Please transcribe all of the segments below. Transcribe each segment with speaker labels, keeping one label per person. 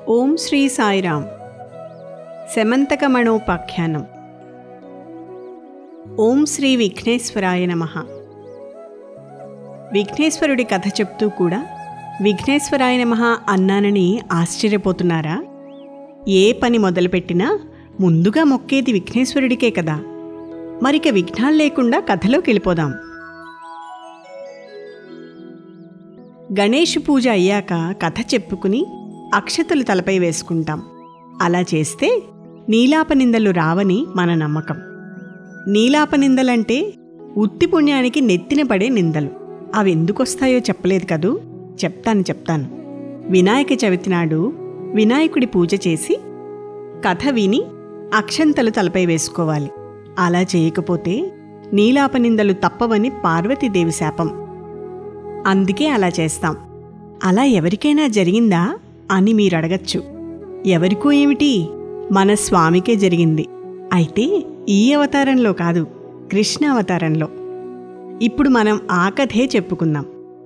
Speaker 1: ఓం శ్రీ సాయిరామ్ శమంతకమణోపాఖ్యానం ఓం శ్రీ విఘ్నేశ్వరాయ నమ విఘ్నేశ్వరుడి కథ చెప్తూ కూడా విఘ్నేశ్వరాయ నమ అన్నానని ఆశ్చర్యపోతున్నారా ఏ పని మొదలుపెట్టినా ముందుగా మొక్కేది విఘ్నేశ్వరుడికే కదా మరిక విఘ్నాలు లేకుండా కథలోకి వెళ్ళిపోదాం గణేష్ పూజ అయ్యాక కథ చెప్పుకుని అక్షతలు తలపై వేసుకుంటాం అలా చేస్తే నీలాపనిందలు రావని మన నమ్మకం నీలాపనిందలంటే ఉత్తి పుణ్యానికి నెత్తిన పడే నిందలు అవి ఎందుకొస్తాయో చెప్పలేదు కదూ చెప్తాను చెప్తాను వినాయక చవితి నాడు వినాయకుడి పూజ చేసి కథ విని అక్షంతలు తలపై వేసుకోవాలి అలా చేయకపోతే నీలాపనిందలు తప్పవని పార్వతీదేవి శాపం అందుకే అలా చేస్తాం అలా ఎవరికైనా జరిగిందా అని మీరు అడగచ్చు ఎవరికో ఏమిటి మన స్వామికే జరిగింది అయితే ఈ అవతారంలో కాదు కృష్ణ అవతారంలో ఇప్పుడు మనం ఆ కథే చెప్పుకుందాం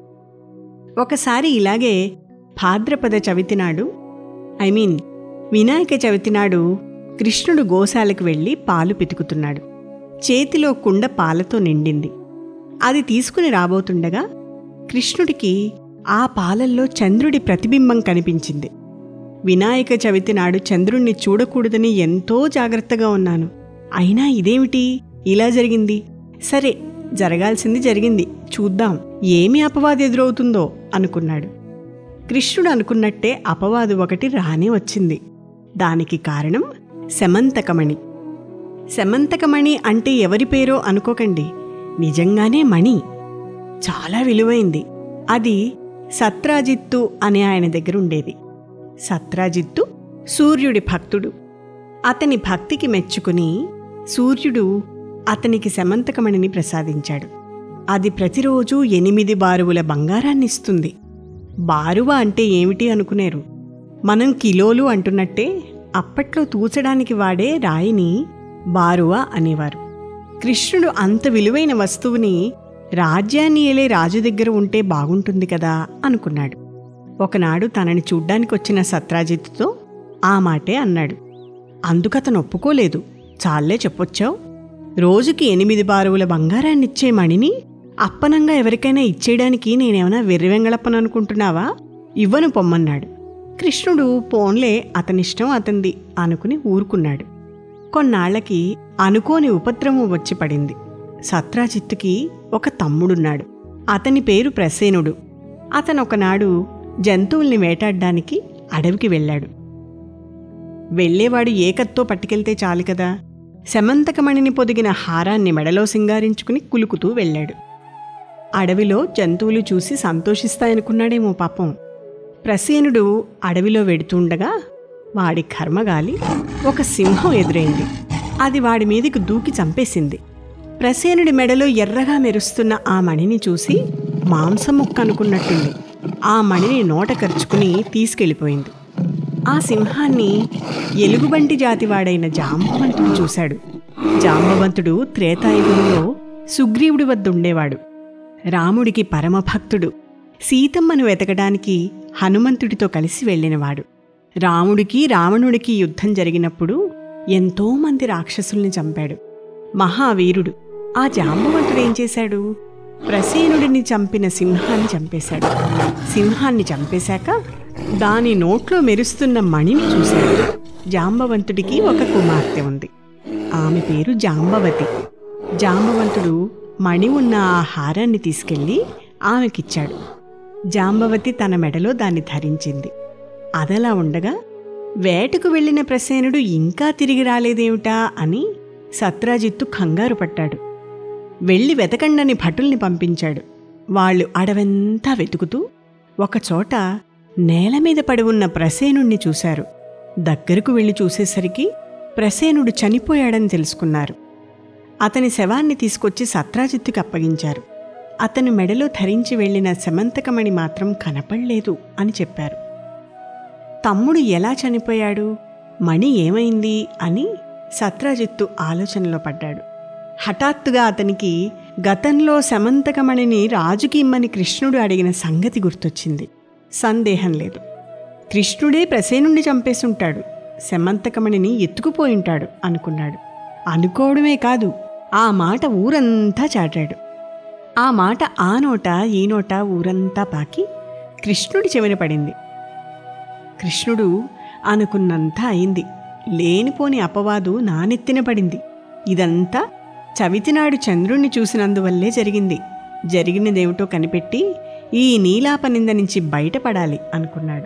Speaker 1: ఒకసారి ఇలాగే భాద్రపద చవితి నాడు ఐ మీన్ వినాయక చవితి నాడు కృష్ణుడు గోశాలకు వెళ్ళి పాలు పితుకుతున్నాడు చేతిలో కుండ పాలతో నిండింది అది తీసుకుని రాబోతుండగా కృష్ణుడికి ఆ పాలల్లో చంద్రుడి ప్రతిబింబం కనిపించింది వినాయక చవితి నాడు చంద్రుణ్ణి చూడకూడదని ఎంతో జాగ్రత్తగా ఉన్నాను అయినా ఇదేమిటి ఇలా జరిగింది సరే జరగాల్సింది జరిగింది చూద్దాం ఏమి అపవాదు ఎదురవుతుందో అనుకున్నాడు కృష్ణుడు అనుకున్నట్టే అపవాదు ఒకటి రానే వచ్చింది దానికి కారణం శమంతకమణి శమంతకమణి అంటే ఎవరి పేరో అనుకోకండి నిజంగానే మణి చాలా విలువైంది అది సత్రాజిత్తు అనే ఆయన దగ్గర ఉండేది సత్రాజిత్తు సూర్యుడి భక్తుడు అతని భక్తికి మెచ్చుకుని సూర్యుడు అతనికి శమంతకమణిని ప్రసాదించాడు అది ప్రతిరోజు ఎనిమిది బారువుల బంగారాన్ని ఇస్తుంది బారువ అంటే ఏమిటి అనుకునేరు మనం కిలోలు అంటున్నట్టే అప్పట్లో తూచడానికి వాడే రాయిని బారువ అనేవారు కృష్ణుడు అంత విలువైన వస్తువుని రాజ్యాన్ని ఏలే రాజు దగ్గర ఉంటే బాగుంటుంది కదా అనుకున్నాడు ఒకనాడు తనని చూడ్డానికి వచ్చిన సత్రాజిత్తుతో ఆ మాటే అన్నాడు అందుకతను ఒప్పుకోలేదు చాలే చెప్పొచ్చావు రోజుకి ఎనిమిది బారువుల బంగారాన్నిచ్చే మణిని అప్పనంగా ఎవరికైనా ఇచ్చేయడానికి నేనేమైనా వెర్రివెంగళప్పను అనుకుంటున్నావా ఇవ్వను పొమ్మన్నాడు కృష్ణుడు పోన్లే అతనిష్టం అతంది అనుకుని ఊరుకున్నాడు కొన్నాళ్లకి అనుకోని ఉపద్రవం వచ్చి పడింది సత్రాజిత్తుకి ఒక తమ్ముడున్నాడు అతని పేరు ప్రసేనుడు అతను ఒకనాడు జంతువుల్ని వేటాడడానికి అడవికి వెళ్ళాడు వెళ్ళేవాడు ఏకత్తో పట్టుకెళ్తే చాలు కదా శమంతకమణిని పొదిగిన హారాన్ని మెడలో సింగారించుకుని కులుకుతూ వెళ్ళాడు అడవిలో జంతువులు చూసి సంతోషిస్తాయనుకున్నాడేమో పాపం ప్రసేనుడు అడవిలో వెడుతుండగా వాడి కర్మగాలి ఒక సింహం ఎదురైంది అది వాడి మీదకి దూకి చంపేసింది ప్రసేనుడి మెడలో ఎర్రగా మెరుస్తున్న ఆ మణిని చూసి మాంసం ముక్క అనుకున్నట్టుంది ఆ మణిని నోట ఖర్చుకుని తీసుకెళ్ళిపోయింది ఆ సింహాన్ని ఎలుగుబంటి జాతివాడైన జాంబవంతుడు చూశాడు జాంబవంతుడు త్రేతాయుగంలో సుగ్రీవుడి వద్ద ఉండేవాడు రాముడికి పరమభక్తుడు సీతమ్మను వెతకడానికి హనుమంతుడితో కలిసి వెళ్ళినవాడు రాముడికి రావణుడికి యుద్ధం జరిగినప్పుడు ఎంతోమంది రాక్షసుల్ని చంపాడు మహావీరుడు ఆ జాంబవంతుడేం చేశాడు ప్రసేనుడిని చంపిన సింహాన్ని చంపేశాడు సింహాన్ని చంపేశాక దాని నోట్లో మెరుస్తున్న మణిని చూశాడు జాంబవంతుడికి ఒక కుమార్తె ఉంది ఆమె పేరు జాంబవతి జాంబవంతుడు మణి ఉన్న ఆ హారాన్ని తీసుకెళ్ళి ఆమెకిచ్చాడు జాంబవతి తన మెడలో దాన్ని ధరించింది అదలా ఉండగా వేటకు వెళ్ళిన ప్రసేనుడు ఇంకా తిరిగి రాలేదేమిటా అని సత్రాజిత్తు కంగారు పట్టాడు వెళ్ళి వెతకండని భటుల్ని పంపించాడు వాళ్ళు అడవంతా వెతుకుతూ ఒకచోట నేల మీద పడి ఉన్న ప్రసేనుణ్ణి చూశారు దగ్గరకు వెళ్ళి చూసేసరికి ప్రసేనుడు చనిపోయాడని తెలుసుకున్నారు అతని శవాన్ని తీసుకొచ్చి సత్రాజిత్తుకి అప్పగించారు అతను మెడలో ధరించి వెళ్ళిన శమంతకమణి మాత్రం కనపడలేదు అని చెప్పారు తమ్ముడు ఎలా చనిపోయాడు మణి ఏమైంది అని సత్రాజిత్తు ఆలోచనలో పడ్డాడు హఠాత్తుగా అతనికి గతంలో శమంతకమణిని రాజుకి ఇమ్మని కృష్ణుడు అడిగిన సంగతి గుర్తొచ్చింది సందేహం లేదు కృష్ణుడే ప్రసేనుణ్ణి చంపేసుంటాడు శమంతకమణిని ఎత్తుకుపోయింటాడు అనుకున్నాడు అనుకోవడమే కాదు ఆ మాట ఊరంతా చాటాడు ఆ మాట ఆ నోట ఈ నోట ఊరంతా పాకి కృష్ణుడి చెవిన పడింది కృష్ణుడు అనుకున్నంత అయింది లేనిపోని అపవాదు నానెత్తిన పడింది ఇదంతా చవితినాడు చంద్రుణ్ణి చూసినందువల్లే జరిగింది జరిగినదేమిటో కనిపెట్టి ఈ నీలాపనింద నుంచి బయటపడాలి అనుకున్నాడు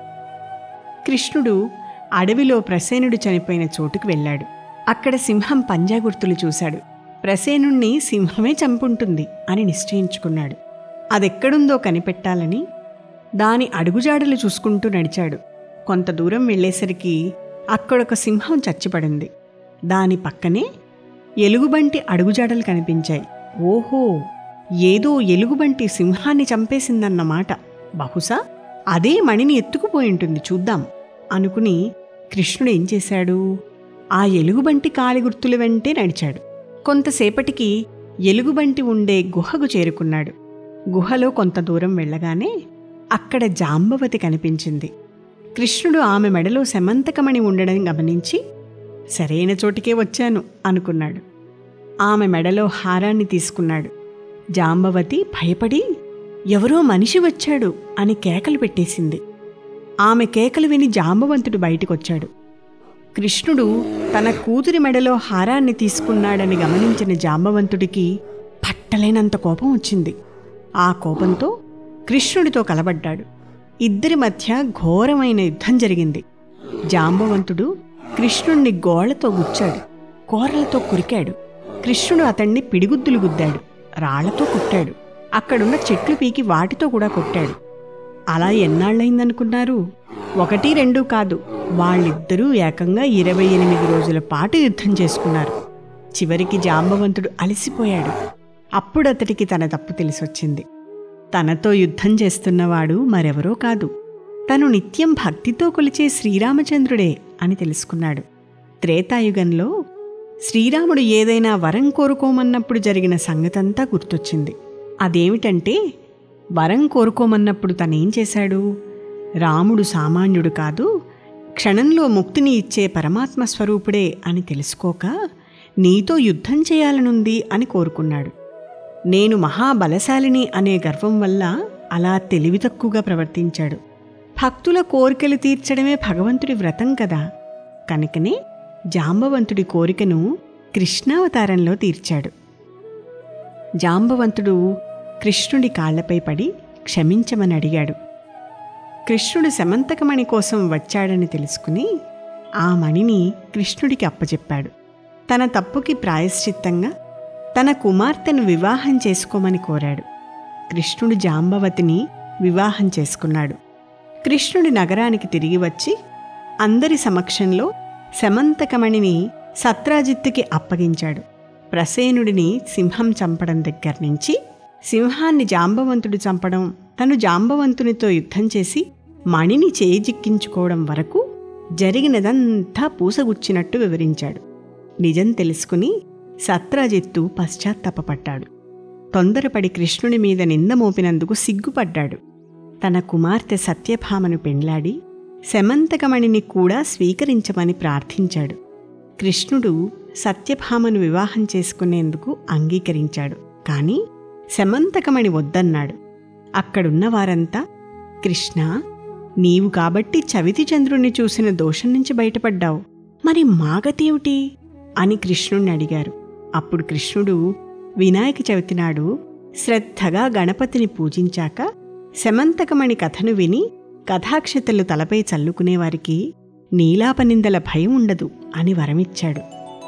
Speaker 1: కృష్ణుడు అడవిలో ప్రసేనుడు చనిపోయిన చోటుకు వెళ్ళాడు అక్కడ సింహం పంజా గుర్తులు చూశాడు ప్రసేనుణ్ణి సింహమే చంపుంటుంది అని నిశ్చయించుకున్నాడు అదెక్కడుందో కనిపెట్టాలని దాని అడుగుజాడలు చూసుకుంటూ నడిచాడు కొంత దూరం వెళ్ళేసరికి అక్కడొక సింహం చచ్చిపడింది దాని పక్కనే ఎలుగుబంటి అడుగుజాడలు కనిపించాయి ఓహో ఏదో ఎలుగుబంటి సింహాన్ని చంపేసిందన్నమాట బహుశా అదే మణిని ఎత్తుకుపోయి ఉంటుంది చూద్దాం అనుకుని కృష్ణుడు ఏం చేశాడు ఆ ఎలుగుబంటి కాలి గుర్తుల వెంటే నడిచాడు కొంతసేపటికి ఎలుగుబంటి ఉండే గుహకు చేరుకున్నాడు గుహలో కొంత దూరం వెళ్ళగానే అక్కడ జాంబవతి కనిపించింది కృష్ణుడు ఆమె మెడలో శమంతకమణి ఉండడం గమనించి సరైన చోటికే వచ్చాను అనుకున్నాడు ఆమె మెడలో హారాన్ని తీసుకున్నాడు జాంబవతి భయపడి ఎవరో మనిషి వచ్చాడు అని కేకలు పెట్టేసింది ఆమె కేకలు విని జాంబవంతుడు బయటికొచ్చాడు కృష్ణుడు తన కూతురి మెడలో హారాన్ని తీసుకున్నాడని గమనించిన జాంబవంతుడికి పట్టలేనంత కోపం వచ్చింది ఆ కోపంతో కృష్ణుడితో కలబడ్డాడు ఇద్దరి మధ్య ఘోరమైన యుద్ధం జరిగింది జాంబవంతుడు కృష్ణుణ్ణి గోళ్లతో గుచ్చాడు కోరలతో కురికాడు కృష్ణుడు అతన్ని పిడిగుద్దులు గుద్దాడు రాళ్లతో కొట్టాడు అక్కడున్న చెట్లు పీకి వాటితో కూడా కొట్టాడు అలా ఎన్నాళ్ళైందనుకున్నారు ఒకటి రెండు కాదు వాళ్ళిద్దరూ ఏకంగా ఇరవై ఎనిమిది రోజుల పాటు యుద్ధం చేసుకున్నారు చివరికి జాంబవంతుడు అలసిపోయాడు అప్పుడు అతడికి తన తప్పు తెలిసొచ్చింది తనతో యుద్ధం చేస్తున్నవాడు మరెవరో కాదు తను నిత్యం భక్తితో కొలిచే శ్రీరామచంద్రుడే అని తెలుసుకున్నాడు త్రేతాయుగంలో శ్రీరాముడు ఏదైనా వరం కోరుకోమన్నప్పుడు జరిగిన సంగతంతా గుర్తొచ్చింది అదేమిటంటే వరం కోరుకోమన్నప్పుడు తనేం చేశాడు రాముడు సామాన్యుడు కాదు క్షణంలో ముక్తిని ఇచ్చే పరమాత్మ స్వరూపుడే అని తెలుసుకోక నీతో యుద్ధం చేయాలనుంది అని కోరుకున్నాడు నేను మహాబలశాలిని అనే గర్వం వల్ల అలా తెలివి తక్కువగా ప్రవర్తించాడు భక్తుల కోరికలు తీర్చడమే భగవంతుడి వ్రతం కదా కనుకనే జాంబవంతుడి కోరికను కృష్ణావతారంలో తీర్చాడు జాంబవంతుడు కృష్ణుడి కాళ్లపై పడి క్షమించమని అడిగాడు కృష్ణుడు శమంతకమణి కోసం వచ్చాడని తెలుసుకుని ఆ మణిని కృష్ణుడికి అప్పచెప్పాడు తన తప్పుకి ప్రాయశ్చిత్తంగా తన కుమార్తెను వివాహం చేసుకోమని కోరాడు కృష్ణుడు జాంబవతిని వివాహం చేసుకున్నాడు కృష్ణుడి నగరానికి తిరిగి వచ్చి అందరి సమక్షంలో శమంతకమణిని సత్రాజిత్తుకి అప్పగించాడు ప్రసేనుడిని సింహం చంపడం దగ్గర నుంచి సింహాన్ని జాంబవంతుడు చంపడం తను జాంబవంతునితో యుద్ధం చేసి మణిని చేజిక్కించుకోవడం వరకు జరిగినదంతా పూసగుచ్చినట్టు వివరించాడు నిజం తెలుసుకుని సత్రాజిత్తు పశ్చాత్తాపపడ్డాడు తొందరపడి కృష్ణుని మీద నింద మోపినందుకు సిగ్గుపడ్డాడు తన కుమార్తె సత్యభామను పెండ్లాడి శమంతకమణిని కూడా స్వీకరించమని ప్రార్థించాడు కృష్ణుడు సత్యభామను వివాహం చేసుకునేందుకు అంగీకరించాడు కానీ శమంతకమణి వద్దన్నాడు అక్కడున్న వారంతా కృష్ణ నీవు కాబట్టి చవితి చంద్రుణ్ణి చూసిన దోషం నుంచి బయటపడ్డావు మరి మాగతేమిటి అని కృష్ణుణ్ణి అడిగారు అప్పుడు కృష్ణుడు వినాయక చవితి నాడు శ్రద్ధగా గణపతిని పూజించాక శమంతకమణి కథను విని కథాక్షతలు తలపై చల్లుకునేవారికి నీలాపనిందల భయం ఉండదు అని వరమిచ్చాడు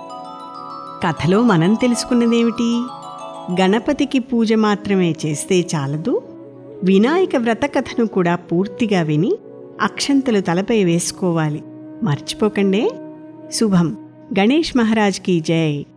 Speaker 1: కథలో మనం తెలుసుకున్నదేమిటి గణపతికి పూజ మాత్రమే చేస్తే చాలదు వినాయక వ్రత కథను కూడా పూర్తిగా విని అక్షంతలు తలపై వేసుకోవాలి మర్చిపోకండే శుభం గణేష్ మహారాజ్కి జై